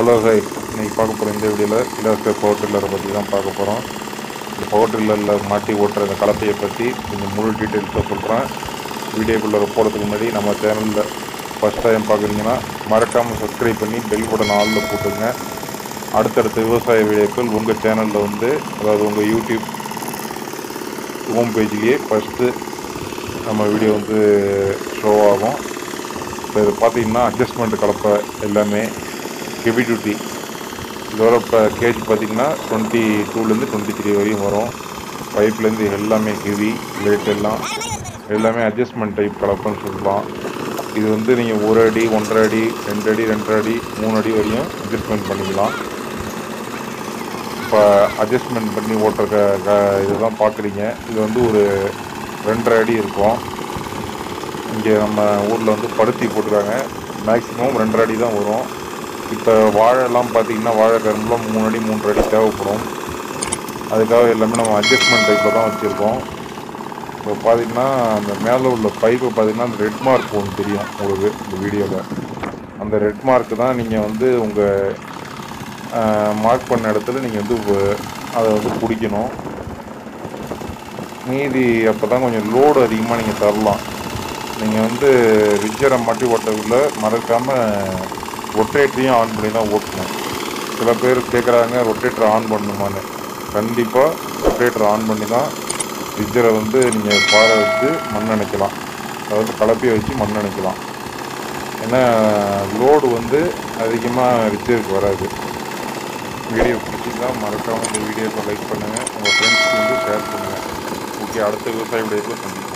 hello hi இன்னைக்கு பார்க்க போகிற இந்த வீடியோவில் கிலாஸ்கர் பவர் டில்லரை பற்றி தான் பார்க்க போகிறோம் இந்த பவர் டில்லரில் மாட்டி ஓட்டுற இந்த கலப்பையை பற்றி கொஞ்சம் முழு டீட்டெயில்ஸாக சொல்கிறேன் வீடியோக்குள்ளே போகிறதுக்கு முன்னாடி நம்ம சேனலில் ஃபஸ்ட் டைம் பார்க்குறீங்கன்னா மறக்காமல் சப்ஸ்கிரைப் பண்ணி பெல் பட்டன் ஆளில் போட்டுங்க அடுத்தடுத்த விவசாய வீடியோக்கள் உங்கள் சேனலில் வந்து அதாவது உங்கள் யூடியூப் ஹோம் பேஜ்லேயே ஃபஸ்ட்டு நம்ம வீடியோ வந்து ஷோ ஆகும் இப்போ இது பார்த்தீங்கன்னா அட்ஜஸ்ட்மெண்ட் கலப்பை எல்லாமே ஹெவி டியூட்டி இதோட இப்போ கேஜ் பார்த்தீங்கன்னா டுவெண்ட்டி டூலேருந்து டுவெண்ட்டி த்ரீ வரையும் வரும் பைப்லேருந்து எல்லாமே ஹெவி லேட் எல்லாம் எல்லாமே அட்ஜஸ்ட்மெண்ட் டைப் கலப்பைன்னு சொல்லலாம் இது வந்து நீங்கள் ஒரு அடி ஒன்றரை அடி ரெண்டு அடி ரெண்டரை அடி மூணு அடி வரையும் அட்ஜஸ்ட்மெண்ட் பண்ணிக்கலாம் இப்போ அட்ஜஸ்ட்மெண்ட் பண்ணி ஓட்டுற க க இதுதான் பார்க்குறீங்க இது வந்து ஒரு ரெண்டரை அடி இருக்கும் இங்கே நம்ம ஊரில் வந்து பருத்தி போட்டுருக்காங்க மேக்ஸிமம் ரெண்டரை அடி தான் வரும் இப்போ வாழைலாம் பார்த்தீங்கன்னா வாழை கரும்புலாம் மூணு அடி மூன்று அடி தேவைப்படும் அதுக்காக எல்லாமே நம்ம அட்ஜஸ்ட்மெண்ட் டைப்பில் தான் வச்சுருக்கோம் இப்போ பார்த்தீங்கன்னா அந்த மேலே உள்ள பைப்பை பார்த்தீங்கன்னா அந்த ரெட் மார்க் ஒன்று தெரியும் உங்களுக்கு இந்த வீடியோவில் அந்த ரெட் மார்க்கு தான் நீங்கள் வந்து உங்கள் மார்க் பண்ண இடத்துல நீங்கள் வந்து உ- அதை வந்து பிடிக்கணும் மீதி அப்போ தான் கொஞ்சம் லோடு அதிகமாக நீங்கள் தரலாம் நீங்கள் வந்து ரிஜரை மாட்டி ஓட்டக்குள்ள மறக்காமல் ரொட்டேட்டரையும் ஆன் பண்ணி தான் ஓட்டணும் சில பேர் கேட்குறாங்க ரொட்டேட்டரை ஆன் பண்ணணுமான்னு கண்டிப்பாக ரொட்டேட்டரை ஆன் பண்ணி தான் ரிஜரை வந்து நீங்கள் பாறை வச்சு மண் அணைக்கலாம் அதாவது கலப்பையை வச்சு மண் அணைக்கலாம் ஏன்னா லோடு வந்து அதிகமாக ரிஜருக்கு வராது வீடியோ பிடிச்சிருந்தா மறக்காமல் இந்த வீடியோவை லைக் பண்ணுங்கள் உங்கள் ஃப்ரெண்ட்ஸ்க்கு வந்து ஷேர் பண்ணுங்கள் ஓகே அடுத்த விவசாய வீடியோவில் சந்திப்போம்